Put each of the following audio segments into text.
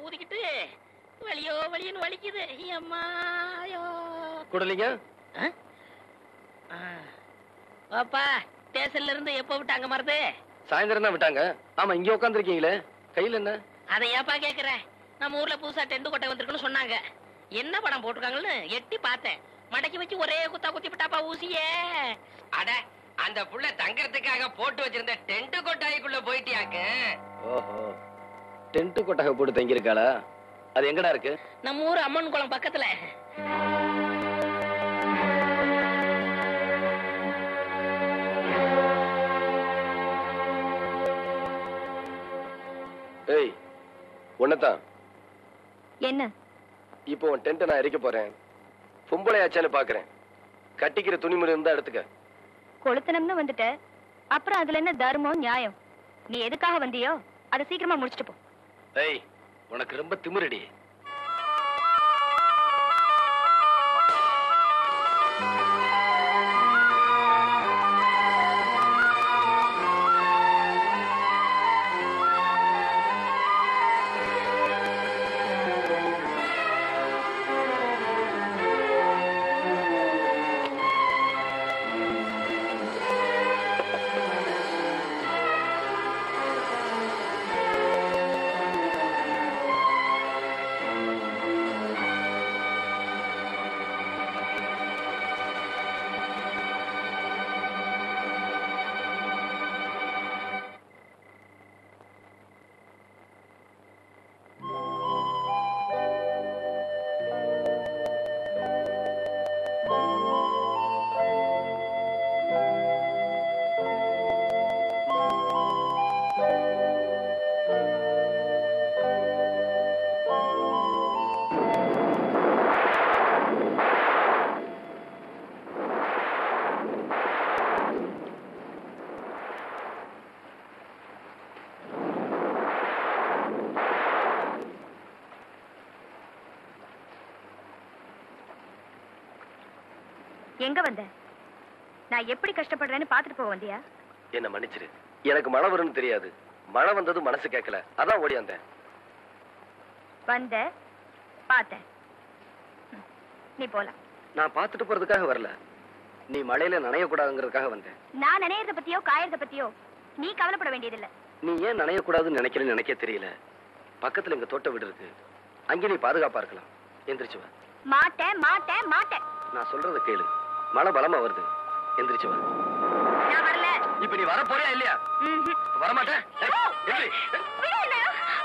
ஊதிக்கிட்டு வலியோ வலியோன்னு வலிக்குது அம்மாயோ குடலிங்க பாப்பா ஸ்டேஷன்ல இருந்து எப்போ விட்டாங்க மருது சாயந்தரம் தான் விட்டாங்க ஆமா இங்க உட்காந்துருக்கீங்களே கையில என்ன அதை ஏப்பா கேக்குற நம்ம ஊர்ல புதுசா டென்ட் கொட்டை வந்திருக்குன்னு சொன்னாங்க என்ன படம் போட்டிருக்காங்கன்னு எட்டி பார்த்தேன் மடக்கி வச்சு ஒரே குத்தா குத்தி விட்டாப்பா ஊசியே அட அந்த புள்ள தங்கறதுக்காக போட்டு வச்சிருந்த டென்ட் கொட்டாய்க்குள்ள போயிட்டியாக்கு ஓஹோ டென்ட் கொட்டகை போட்டு தங்கியிருக்காளா அது எங்கடா இருக்கு நம்ம ஊர் அம்மன் குளம் பக்கத்துல ஏய் உன்னதான் என்ன இப்போ உன் டென்ட்டை நான் எரிக்க போறேன் பொம்பளையாச்சான்னு பாக்குறேன் கட்டிக்கிற துணிமுறை இருந்தா எடுத்துக்க கொளுத்தனம்னு வந்துட்ட அப்புறம் அதுல என்ன தர்மம் நியாயம் நீ எதுக்காக வந்தியோ அதை சீக்கிரமா முடிச்சிட்டு போ ஏய் உனக்கு ரொம்ப திமிரடி எங்க வந்த நான் எப்படி கஷ்டப்படுறேன்னு பாத்துட்டு போக வந்தியா என்ன மன்னிச்சிரு எனக்கு மழை வரும்னு தெரியாது மழை வந்தது மனசு கேட்கல அதான் ஓடி வந்தேன் வந்த பார்த்தேன் ம், நீ போலாம் நான் பார்த்துட்டு போறதுக்காக வரல நீ மழையில நனையக்கூடாதுங்கிறதுக்காக வந்தேன் நான் நினையறத பத்தியோ காயறத பத்தியோ நீ கவலைப்பட வேண்டியதில்லை நீ ஏன் நனையக்கூடாதுன்னு நினைக்கிறேன்னு எனக்கே தெரியல பக்கத்துல எங்க தோட்ட வீடு இருக்கு அங்கே நீ பாதுகாப்பா இருக்கலாம் எந்திரிச்சு வா மாட்டேன் மாட்டேன் மாட்டேன் நான் சொல்றத கேளு மழை பலமா வருது எந்திரிச்சு வா நான் வரல இப்ப நீ வர போறியா இல்லையா ம்ஹும். வரமாட்டேன் எந்திரி விடு என்னை.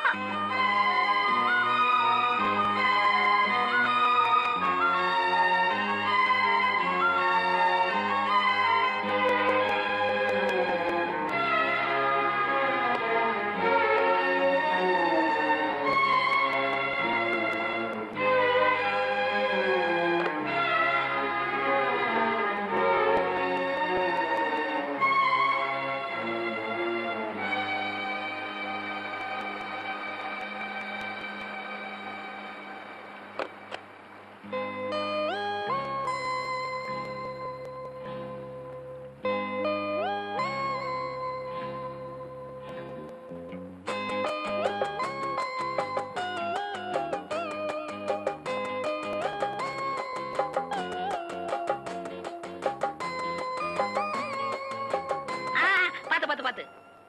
ஆ, பாத்து பாத்து பாத்து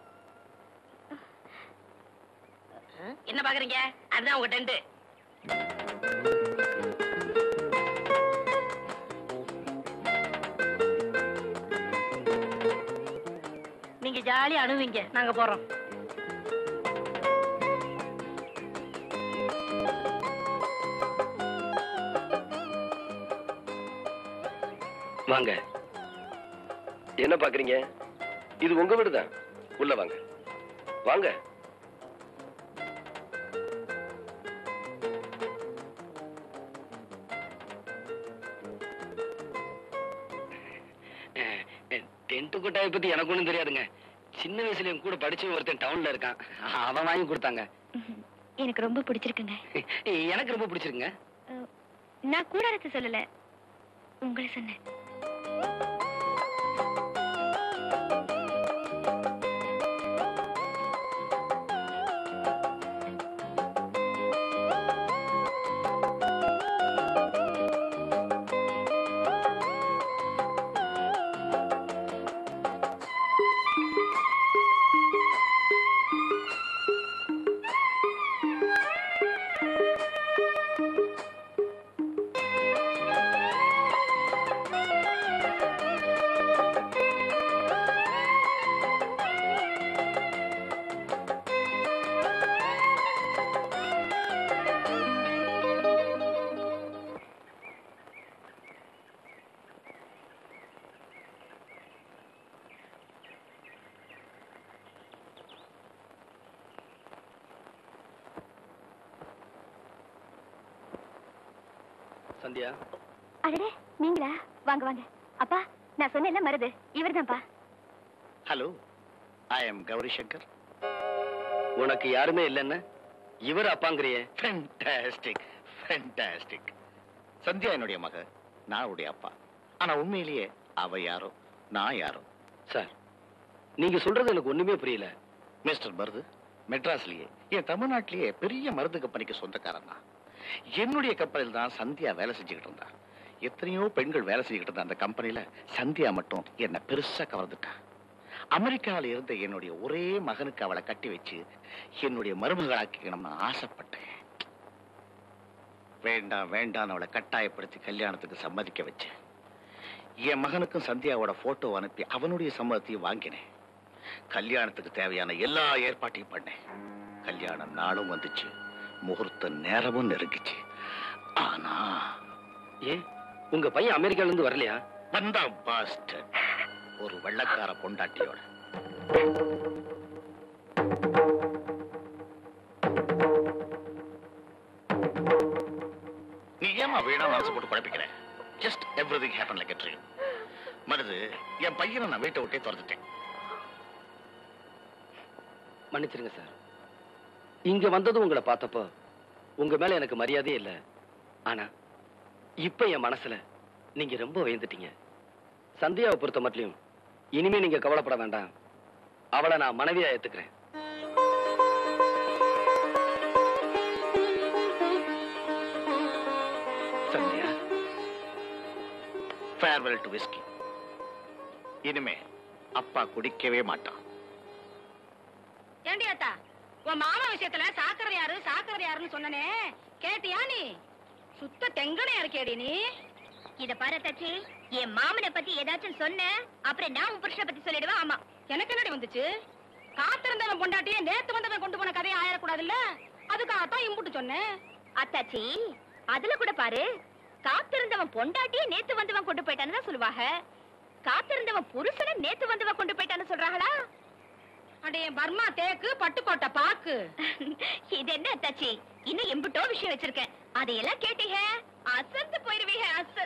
என்ன பாக்குறீங்க அதுதான் உங்க டென்ட் நீங்க ஜாலியா அணுவீங்க நாங்க போறோம் வாங்க என்ன பாக்குறீங்க இது உங்க வீடுதான் உள்ள வாங்க வாங்க டென்ட் கொட்டாயை பத்தி எனக்கு ஒண்ணும் தெரியாதுங்க சின்ன வயசுல என் கூட படிச்ச ஒருத்தன் டவுன்ல இருக்கான் அவன் வாங்கி கொடுத்தாங்க ம்ஹும். எனக்கு ரொம்ப பிடிச்சிருக்குங்க எனக்கு ரொம்ப பிடிச்சிருக்குங்க அஹ், நான் கூடாரத்தை சொல்லல உங்களை சொன்னேன் சந்தியா அடடே நீங்களா வாங்க வாங்க அப்பா நான் சொன்னேன்ல மருது இவர்தான்ப்பா hello I am Gowri Shankar உனக்கு யாருமே இல்லைன்னு இவர் அப்பாங்கிறியே ஃபென்டாஸ்டிக் ஃபென்டாஸ்டிக் சந்தியா என்னுடைய மக நான் அவருடைய அப்பா ஆனா உண்மையிலேயே அவ யாரோ நான் யாரோ சார் நீங்க சொல்றது எனக்கு ஒண்ணுமே புரியல மிஸ்டர் மருது மெட்ராஸ்லயே என் தமிழ்நாட்டிலேயே பெரிய மருந்து கம்பெனிக்கு சொந்தக்காரன் தான் என்னுடைய கம்பெனியில் தான் சந்தியா வேலை செஞ்சுக்கிட்டு இருந்தா எத்தனையோ பெண்கள் வேலை செஞ்சுக்கிட்டு இருந்த அந்த கம்பெனில சந்தியா மட்டும் என்ன பெருசா கவர்ந்துட்டான் அமெரிக்கால இருந்த என்னுடைய ஒரே மகனுக்கு அவளை கட்டி வச்சு என்னுடைய மருமகளாக்கிக்கணும்னு ஆசைப்பட்டேன் வேண்டாம் வேண்டாம் அவளை கட்டாயப்படுத்தி கல்யாணத்துக்கு சம்மதிக்க வச்சேன் என் மகனுக்கும் சந்தியாவோட போட்டோ அனுப்பி அவனுடைய சம்மதத்தையும் வாங்கினேன் கல்யாணத்துக்கு தேவையான எல்லா ஏற்பாட்டையும் பண்ணேன் கல்யாண நாளும் வந்துச்சு முகூர்த்த நேரமும் நெருங்கிச்சு ஆனா ஏன் உங்க பையன் அமெரிக்கால இருந்து வரலையா வந்தா பாஸ்டர் ஒரு வெள்ளக்கார பொண்டாட்டியோட நீ ஏமா வீணா மனசு போட்டு குழப்பிக்கிற just everything happen like dream Marudhu என் பையனை நான் வீட்டை விட்டே துரத்துட்டேன் மன்னிச்சிருங்க சார் இங்க வந்ததும் உங்களை பார்த்தப்போ உங்க மேல எனக்கு மரியாதையே இல்ல ஆனா இப்ப என் மனசுல நீங்க ரொம்ப உயர்ந்துட்டீங்க சந்தியாவை பொறுத்த மட்டும் இனிமே நீங்க கவலைப்பட வேண்டாம் அவளை நான் மனைவியா ஏத்துக்கிறேன் சந்தியா ஃபேர்வெல் டு விஸ்கி இனிமே அப்பா குடிக்கவே மாட்டான் ஏண்டி அத்தா உன் மாமா விஷயத்துல சாக்கரை யாரு சாக்கரை யாருன்னு சொன்னனே கேட்டியா நீ சுத்த தெங்கனையா இருக்கேடி நீ இத பாரு தச்சி என் மாமனை பத்தி ஏதாச்சும் சொன்ன அப்புறம் நான் உன் புருஷனை பத்தி சொல்லிடுவேன் ஆமா எனக்கு என்னடி வந்துச்சு காத்திருந்தவன் பொண்டாட்டியே நேத்து வந்தவன் கொண்டு போன கதையை ஆயிடக்கூடாதுல்ல அதுக்காகத்தான் இம்புட்டு சொன்னேன் அத்தாச்சி அதுல கூட பாரு காத்திருந்தவன் பொண்டாட்டியே நேத்து வந்தவன் கொண்டு போயிட்டான்னு தான் சொல்லுவாங்க காத்திருந்தவன் புருஷனை நேத்து வந்தவன் கொண்டு போயிட்டான்னு சொல்றாங்களா அடே பர்மா தேக்கு பட்டுக்கோட்டை பாக்கு இது என்ன அத்தாச்சி இன்னும் எம்பிட்டோ விஷயம் வச்சிருக்கேன் அதையெல்லாம் கேட்டீங்க அசந்து போயிருவீங்க அச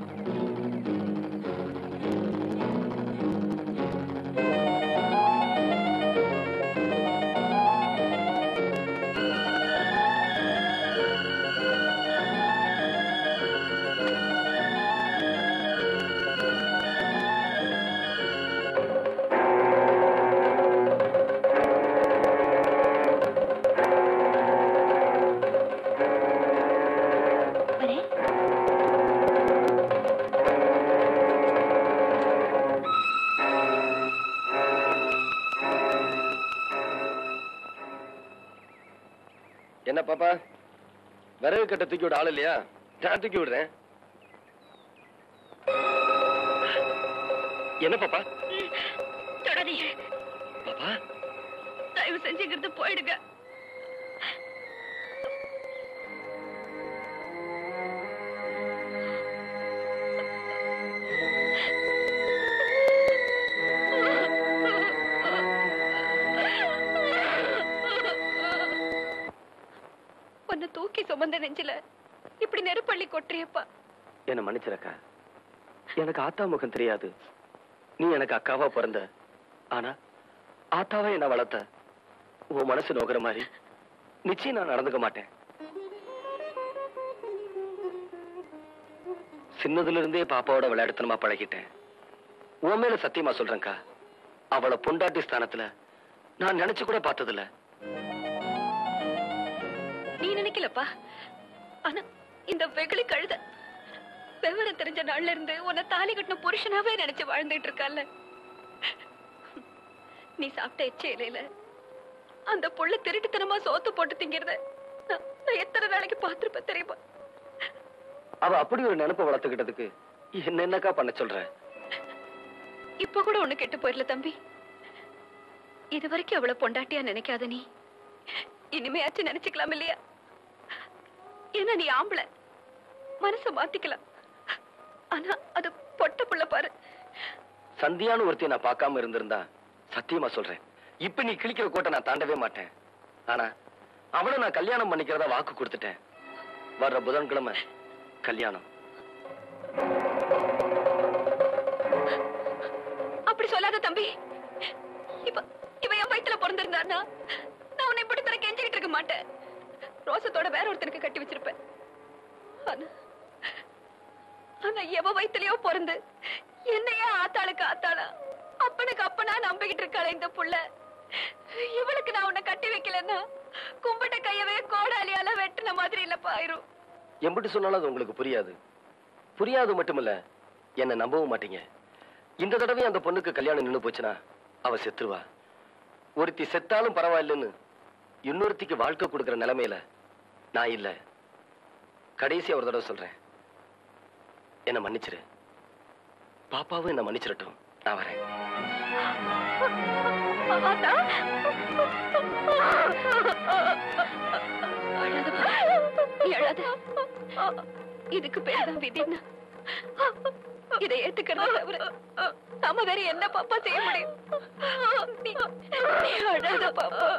வரேன் என்ன பாப்பா விறகு கட்ட தூக்கி விட ஆள் இல்லையா நான் தூக்கி விடுறேன் என்ன பாப்பா தொடாதீங்க பாப்பா தயவு செஞ்சுக்கிறது போயிடுங்க உன்னை தூக்கி சுமந்த நெஞ்சில இப்படி நெருப்பள்ளி கொட்டுறியப்பா என்ன மன்னிச்சிருக்கா எனக்கு ஆத்தா முகம் தெரியாது நீ எனக்கு அக்காவா பிறந்த ஆனா ஆத்தாவா என்ன வளர்த்த உன் மனசு நோக்கிற மாதிரி நிச்சயம் நான் நடந்துக்க மாட்டேன் சின்னதுல இருந்தே பாப்பாவோட விளையாடுத்தனமா பழகிட்டேன் உன் மேல சத்தியமா சொல்றேன்க்கா அவளை பொண்டாட்டி ஸ்தானத்துல நான் நினைச்சு கூட பார்த்ததில்ல நீ நினைக்கலப்பா ஆனா இந்த வெகுளி கழுத விவரம் தெரிஞ்ச நாள்ல இருந்து உன்னை தாலி கட்டின புருஷனாவே நினைச்சு வாழ்ந்துட்டு இருக்கல்ல நீ சாப்பிட்ட எச்ச இலையில அந்த புள்ள திருட்டுத்தனமா சோத்து போட்டு திங்கிறத நான் நான் எத்தனை நாளைக்கு பார்த்திருப்பேன் தெரியுமா அவ அப்படி ஒரு நினைப்பை வளர்த்துக்கிட்டதுக்கு என்ன என்னக்கா பண்ண சொல்ற இப்ப கூட ஒண்ணு கெட்டு போயிடல தம்பி இது வரைக்கும் அவளை பொண்டாட்டியா நினைக்காத நீ இனிமையாச்சும் நினைச்சுக்கலாம் இல்லையா ஏன்னா நீ ஆம்பளை மனச மாத்திக்கலாம் ஆனா அது பொட்ட புள்ள பாரு சந்தியான்னு ஒருத்தையும் நான் பார்க்காம இருந்திருந்தா சத்தியமா சொல்றேன் இப்ப நீ கிழிக்கிற கோட்டை நான் தாண்டவே மாட்டேன் ஆனா அவளை நான் கல்யாணம் பண்ணிக்கிறதா வாக்கு கொடுத்துட்டேன் வர்ற புதன்கிழமை கல்யாணம் அப்படி சொல்லாத தம்பி இப்ப இவ என் வயித்துல பிறந்திருந்தானா நான் உன்னை இப்படி தர கெஞ்சிக்கிட்டு இருக்க மாட்டேன் ரோசத்தோட வேற ஒருத்தனுக்கு கட்டி வச்சிருப்பேன் ஆனா ஆனா எவ வயித்துலயோ பிறந்து என்னையே ஆத்தாளுக்கு ஆத்தாளா அப்பனுக்கு அப்பனா நம்பிக்கிட்டு இருக்காளே இந்த புள்ள இவளுக்கு நான் உன்னை கட்டி வைக்கலன்னா கும்பிட்ட கையவே கோடாலியால வெட்டுன மாதிரி இல்லப்பா ஆயிரும் எம்பிட்டு சொன்னாலும் அது உங்களுக்கு புரியாது புரியாது மட்டுமில்ல என்ன நம்பவும் மாட்டீங்க இந்த தடவை அந்த பொண்ணுக்கு கல்யாணம் நின்னு போச்சுன்னா அவ செத்துருவா ஒருத்தி செத்தாலும் பரவாயில்லைன்னு இன்னொருத்திக்கு வாழ்க்கை கொடுக்கிற நிலைமையில நான் இல்ல கடைசியா ஒரு தடவை சொல்றேன் என்ன மன்னிச்சிரு பாப்பாவும் என்ன மன்னிச்சிடட்டும் நான் வரேன் ஆத்தா. அழாதப்பா. நீ அழாத. இதுக்கு பேர் தான் விதின்னா இதை ஏத்துக்கிறத தவிர நாம வேற என்ன பாப்பா செய்ய முடியும் நீ நீ அழாத பாப்பா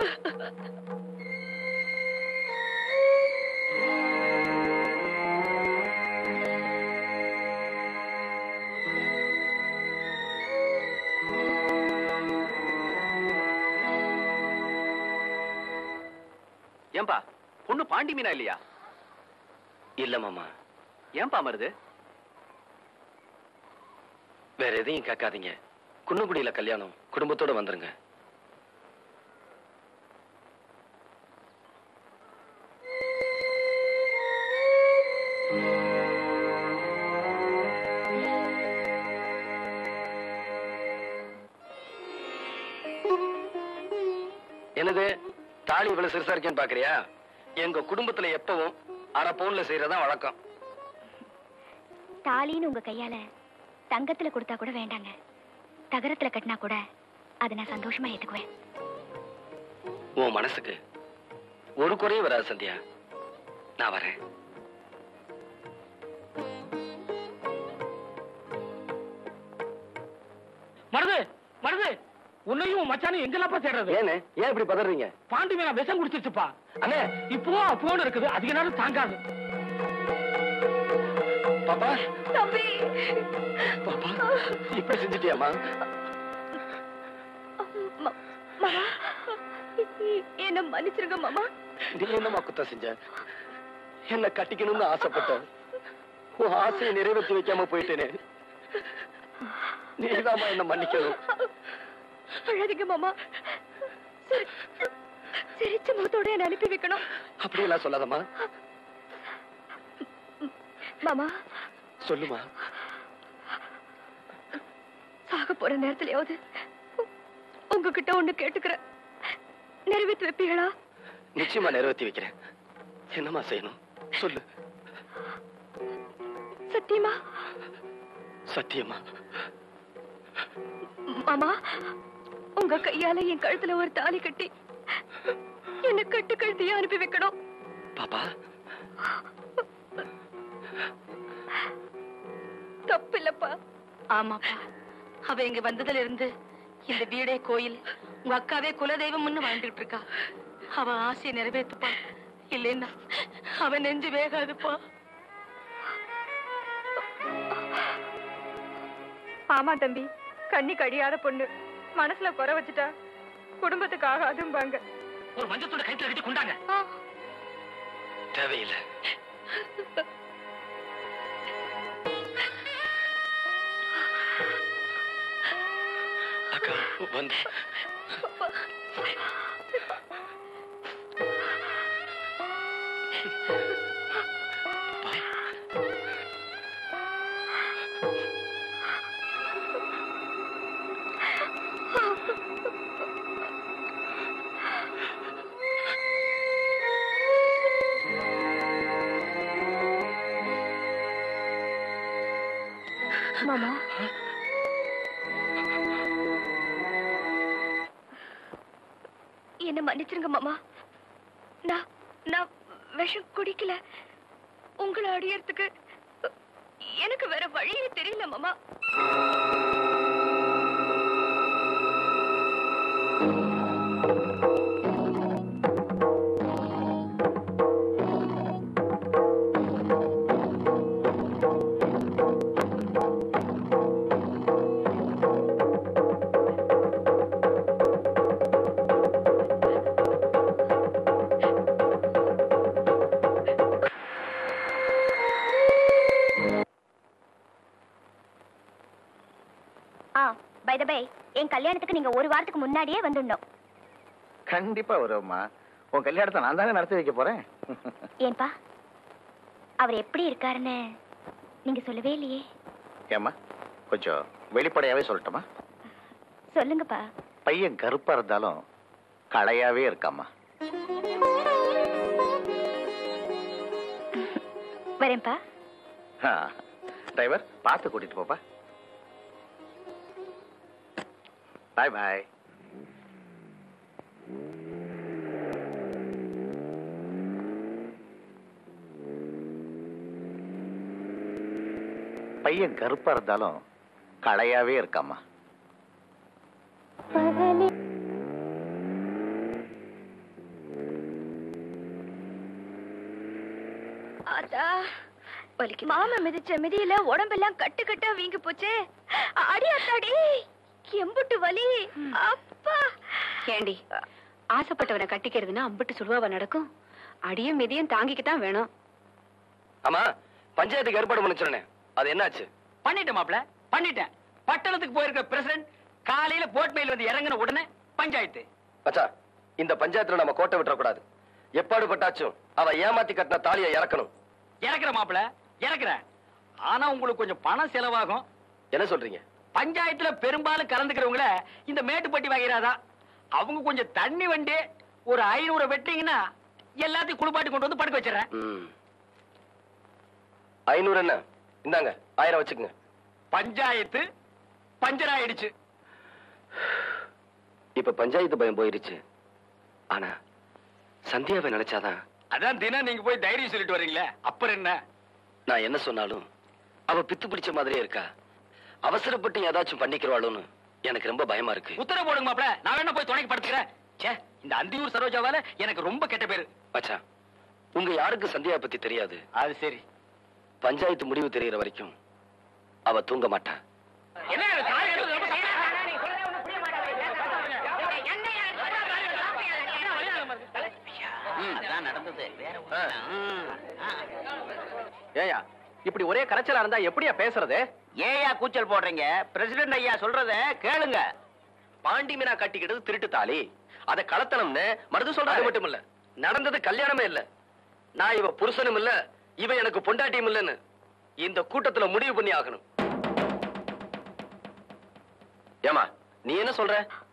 ஏன்பா பொண்ணு பாண்டி மீனா இல்லையா இல்ல மாமா ஏன்பா மருது வேற எதையும் கேட்காதீங்க குன்னக்குடியில கல்யாணம் குடும்பத்தோட வந்துருங்க என்னது தாலி இவ்வளவு சிறுசா இருக்கேன்னு பாக்குறியா எங்க குடும்பத்துல எப்பவும் அரை பவுன்ல செய்யறதா வழக்கம் தாலின்னு உங்க கையால தங்கத்துல கொடுத்தா கூட வேண்டாங்க தகரத்துல கட்டினா கூட அதை நான் சந்தோஷமா ஏத்துக்குவேன் உன் மனசுக்கு ஒரு குறையும் வராது சந்தியா நான் வரேன் மருது மருது உன்னையும் உன் மச்சானையும் எங்கெல்லாம் தேடுறது ஏன்னு ஏன் இப்படி பதறீங்க பாண்டி மீனா விஷம் குடிச்சிருச்சுப்பா அண்ணே இப்போ போன் இருக்குது அதிக நேரம் தாங்காது பாப்பா தம்பி பாப்பா இப்படி செஞ்சுட்டியாமா ம- மாமா என்ன மன்னிச்சிருங்க மாமா நீ என்னமா குத்தம் செஞ்ச என்ன கட்டிக்கணும்னு ஆசைப்பட்ட உன் ஆசையை நிறைவேற்றி வைக்காம போயிட்டேனே நீதாம்மா என்ன மன்னிக்கணும் அழாதீங்க மாமா சிரி- சிரிச்ச முகத்தோட என்ன அனுப்பி வைக்கணும் அப்படியெல்லாம் சொல்லாதம்மா மாமா சொல்லுமா சாக போற நேரத்துலயாவது உ- உங்ககிட்ட ஒண்ணு கேட்டுக்கிறேன் நிறைவேற்றி வைப்பீங்களா நிச்சயமா நிறைவேற்றி வைக்கிறேன் என்னம்மா செய்யணும் சொல்லு சத்தியமா சத்தியமா மாமா உங்க கையால என் கழுத்துல ஒரு தாலி கட்டி என்ன கட்டு கழுத்தையே அனுப்பி வைக்கணும் பாப்பா தப்பு இல்லப்பா ஆமாப்பா அவ இங்க வந்ததுல இருந்து இந்த வீடே கோயில் உங்க அக்காவே குலதெய்வம்னு வாழ்ந்துட்டு இருக்கா அவ ஆசையை நிறைவேத்துப்பா இல்லைன்னா அவ நெஞ்சு வேகாதுப்பா ஆமா தம்பி கண்ணி கடியாத பொண்ணு மனசுல குறை வச்சுட்டா குடும்பத்துக்கு ஆகாதும்பாங்க ஒரு மஞ்சத்தோட கைத்துல கட்டி கொண்டாங்க தேவையில்லை அக்கா வந்து மாமா என்ன மன்னிச்சிருங்க மாமா நான் நான் விஷம் குடிக்கல உங்களை அடியறதுக்கு எனக்கு வேற வழியே தெரியல மாமா வல்லபாய் என் கல்யாணத்துக்கு நீங்க ஒரு வாரத்துக்கு முன்னாடியே வந்துடணும் கண்டிப்பா வரும்மா உன் கல்யாணத்தை நான் தானே நடத்தி வைக்க போறேன் ஏன்பா அவர் எப்படி இருக்காருன்னு நீங்க சொல்லவே இல்லையே ஏம்மா கொஞ்சம் வெளிப்படையாவே சொல்லட்டுமா சொல்லுங்கப்பா பையன் கருப்பா இருந்தாலும் களையாவே இருக்காம்மா வரேன்ப்பா ஆ, டிரைவர் பார்த்து கூட்டிட்டு போப்பா பாய் பாய் பையன் கருப்பா இருந்தாலும் களையாவே இருக்காம்மா அதா மாமா மிதிச்ச மிதியில உடம்பெல்லாம் கட்டு கட்டா வீங்கி போச்சே அடி அத்தாடி எம்புட்டு வலி அப்பா ஏண்டி ஆசைப்பட்டவனை கட்டிக்கிறதுன்னா அம்புட்டு சுழுவாவ நடக்கும் அடியும் மிதியும் தாங்கிக்கத்தான் வேணும் ஆமா பஞ்சாயத்துக்கு ஏற்பாடு பண்ண சொன்னேன் அது என்னாச்சு பண்ணிட்டேன் மாப்ள பண்ணிட்டேன் பட்டணத்துக்கு போயிருக்க பிரசிடண்ட் காலையில போட் மேல் வந்து இறங்கின உடனே பஞ்சாயத்து மச்சா இந்த பஞ்சாயத்துல நம்ம கோட்டை விட்டுறக்கூடாது எப்பாடு பட்டாச்சும் அவ ஏமாத்தி கட்டின தாலியை இறக்கணும் இறக்குற மாப்ள இறக்குறேன் ஆனா உங்களுக்கு கொஞ்சம் பணம் செலவாகும் என்ன சொல்றீங்க பஞ்சாயத்துல பெரும்பாலும் கலந்துக்கிறவங்கள இந்த மேட்டுப்பட்டி வகைராதா அவங்க கொஞ்சம் தண்ணி வண்டி ஒரு ஐநூறு வெட்டிங்கன்னா எல்லாத்தையும் குளிப்பாட்டி கொண்டு வந்து படுக்க வச்சிடறேன் ம். ஐநூறு என்ன இந்தாங்க ஆயிரம் வச்சுக்கோங்க பஞ்சாயத்து பஞ்சர் ஆயிடுச்சு இப்ப பஞ்சாயத்து பயம் போயிருச்சு ஆனா சந்தியாவை நினைச்சாதான் அதான் தினம் நீங்க போய் தைரியம் சொல்லிட்டு வர்றீங்களே அப்புறம் என்ன நான் என்ன சொன்னாலும் அவ பித்து பிடிச்ச மாதிரியே இருக்கா அவசரப்பட்டு ஏதாச்சும் பண்ணிக்கிறவாளோன்னு எனக்கு ரொம்ப பயமா இருக்கு உத்தரவு போடுங்க மாப்ள நான் வேணா போய் துணைக்கு படுத்துக்கிறேன் ச்சே இந்த அந்தியூர் சரோஜாவால எனக்கு ரொம்ப கெட்ட பேரு மச்சான் உங்க யாருக்கு சந்தியா பத்தி தெரியாது அது சரி பஞ்சாயத்து முடிவு தெரியற வரைக்கும் அவ தூங்க மாட்டா என்ன இது, காய் எடுத்து ரொம்ப சத்தமா- ஏயா இப்படி ஒரே கரைச்சலா இருந்தா எப்படியா பேசுறது ஏயா கூச்சல் போடுறீங்க பிரசிடென்ட் ஐயா சொல்றத கேளுங்க பாண்டி மீனா கட்டிக்கிட்டது திருட்டு தாலி அத கலத்தனம்னு மருது சொல்றது மட்டும் இல்ல நடந்தது கல்யாணமே இல்ல நான் இவ புருஷனும் இல்ல இவ எனக்கு பொண்டாட்டியும் இல்லன்னு இந்த கூட்டத்துல முடிவு பண்ணி ஆகணும் ஏமா நீ என்ன சொல்ற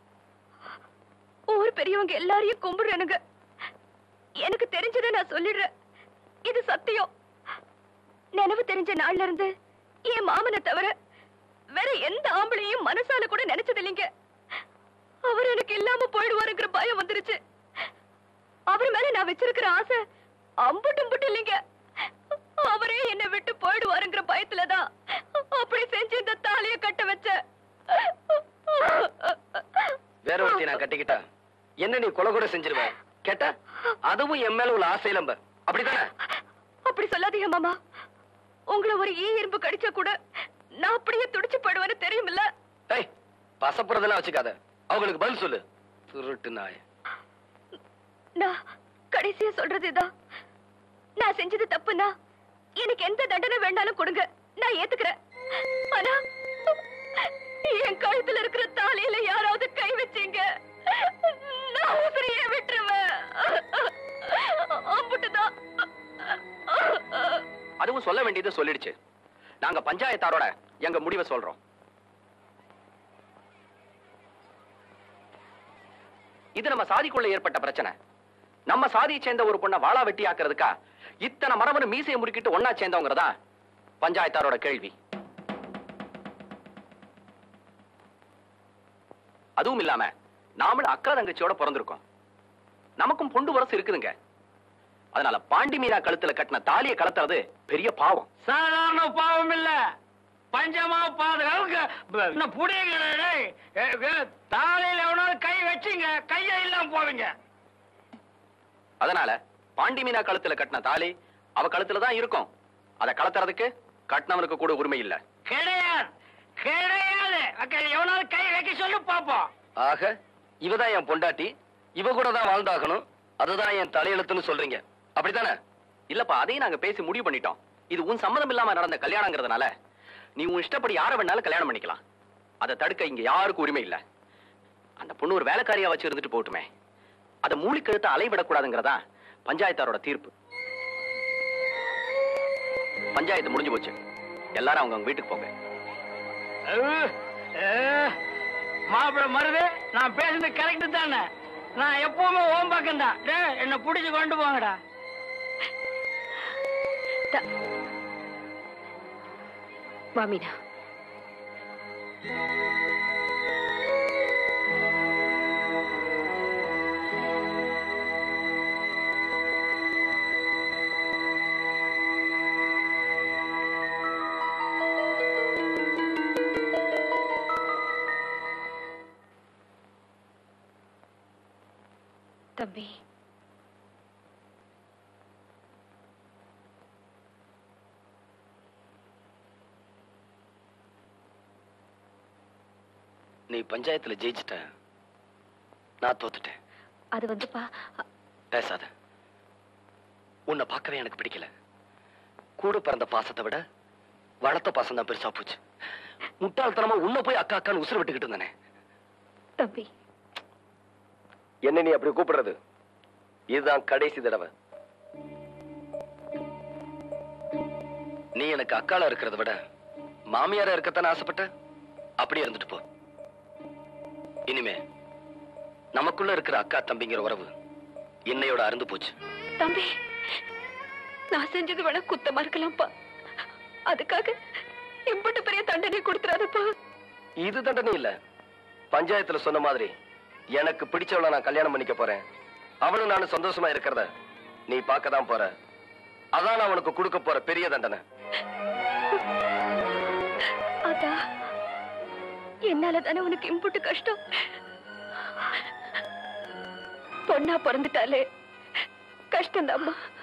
ஊர் பெரியவங்க எல்லாரையும் கும்பிடுறேனுங்க எனக்கு தெரிஞ்சதை நான் சொல்லிடுறேன் இது சத்தியம் நினைவு தெரிஞ்ச நாள்ல இருந்து என் மாமனை தவிர வேற எந்த ஆம்பளையும் மனசால கூட நினைச்சது இல்லைங்க அவர் எனக்கு இல்லாம போயிடுவாருங்கிற பயம் வந்துருச்சு அவர் மேல நான் வச்சிருக்கிற ஆசை அம்புட்டும் புட்டு இல்லைங்க அவரே என்னை விட்டு போயிடுவாருங்கிற பயத்துலதான் அப்படி செஞ்சு இந்த தாலிய கட்ட வச்ச வேற ஒருத்தி நான் கட்டிக்கிட்டா என்ன நீ கொலை கூட செஞ்சிருவ கேட்டா அதுவும் என் மேல உள்ள ஆசை இளம்ப அப்படித்தானே அப்படி சொல்லாதீங்க மாமா உங்களை ஒரு ஈ இரும்பு கடிச்சா கூட நான் அப்படியே துடிச்சு போயிடுவேன்னு தெரியுமில்ல ஏய் பசப்புறதெல்லாம் வச்சுக்காத அவங்களுக்கு பதில் சொல்லு திருட்டு நாய் நான் கடைசியா சொல்றது இதான் நான் செஞ்சது தப்புன்னா எனக்கு எந்த தண்டனை வேணாலும் கொடுங்க நான் ஏத்துக்கிறேன் ஆனா என் கழுத்துல இருக்கிற தாலியில யாராவது கை வச்சீங்க நான் உசிரியே விட்டுருவேன் அம்புட்டுதான் அதுவும் சொல்ல வேண்டியதை சொல்லிடுச்சு நாங்க பஞ்சாயத்தாரோட எங்க முடிவை சொல்றோம் இது நம்ம சாதிக்குள்ள ஏற்பட்ட பிரச்சனை நம்ம சாதியை சேர்ந்த ஒரு பொண்ணை வாளா வெட்டி ஆக்குறதுக்கா இத்தனை மரபணு மீசையை முறுக்கிட்டு ஒன்னா சேர்ந்தவங்கிறதா பஞ்சாயத்தாரோட கேள்வி அதுவும் இல்லாம நாமளும் அக்கா தங்கச்சியோட பிறந்திருக்கோம் நமக்கும் பொண்டு வரசு இருக்குதுங்க அதனால பாண்டி மீனா கழுத்துல கட்டின தாலியை கலத்துறது பெரிய பாவம் சாதாரண பாவம் இல்ல பஞ்சமா பாதுகாவுக்கு என்ன புடிங்க தாலையில எவனாவது கை வச்சீங்க கைய இல்லாம போவீங்க அதனால பாண்டி மீனா கழுத்துல கட்டின தாலி அவ கழுத்துல தான் இருக்கும் அதை கலத்துறதுக்கு கட்டினவனுக்கு கூட உரிமை இல்ல கிடையாது கிடையாது அக்கா, எவனாவது கை வைக்க சொல்லு பாப்போம் ஆக இவதான் என் பொண்டாட்டி இவ கூட தான் வாழ்ந்தாகணும் அதுதான் என் தலையெழுத்துன்னு சொல்றீங்க அப்படித்தானே இல்லப்பா அதையும் நாங்க பேசி முடிவு பண்ணிட்டோம் இது உன் சம்மதம் இல்லாம நடந்த கல்யாணங்கிறதுனால நீ உன் இஷ்டப்படி யார வேணாலும் கல்யாணம் பண்ணிக்கலாம் அதை தடுக்க இங்க யாருக்கும் உரிமை இல்ல அந்த பொண்ணு ஒரு வேலைக்காரியா வச்சு இருந்துட்டு போட்டுமே அதை மூலிக்கழுத்தை அலைவிடக்கூடாதுங்கிறதா பஞ்சாயத்தாரோட தீர்ப்பு பஞ்சாயத்து முடிஞ்சு போச்சு எல்லாரும் அவங்க அவங்க வீட்டுக்கு போங்க மாப்பிள்ள மருது நான் பேசுறது கரெக்ட் தானே நான் எப்பவுமே ஓம் பக்கம் தான் என்ன புடிச்சு கொண்டு போங்கடா வாமினா தம்பி நீ பஞ்சாயத்துல ஜெயிச்சிட்ட நான் தோத்துட்டேன் அது வந்துப்பா பேசாத உன்னை பார்க்கவே எனக்கு பிடிக்கல கூட பிறந்த பாசத்தை விட வளர்த்த பாசம் தான் பெருசா போச்சு முட்டாள்தனமா உன்னை போய் அக்கா அக்கான்னு உசுர விட்டுக்கிட்டு இருந்தானே தம்பி என்ன நீ அப்படி கூப்பிடுறது இதுதான் கடைசி தடவை நீ எனக்கு அக்கால இருக்கிறத விட மாமியாரா இருக்கத்தானே ஆசைப்பட்ட அப்படியே இருந்துட்டு போ இனிமே நமக்குள்ள இருக்கிற அக்கா தம்பிங்கிற உறவு என்னையோட அருந்து போச்சு தம்பி நான் செஞ்சது வேணா குத்தமா இருக்கலாம்ப்பா அதுக்காக எம்பட்டு பெரிய தண்டனை கொடுத்துறாதப்பா இது தண்டனை இல்ல பஞ்சாயத்துல சொன்ன மாதிரி எனக்கு பிடிச்சவள நான் கல்யாணம் பண்ணிக்க போறேன் அவளும் நானும் சந்தோஷமா இருக்கிறத நீ பார்க்க தான் போற அதான் நான் உனக்கு கொடுக்க போற பெரிய தண்டனை அதா என்னால தானே உனக்கு இம்புட்டு கஷ்டம் பொண்ணா பிறந்துட்டாலே கஷ்டம்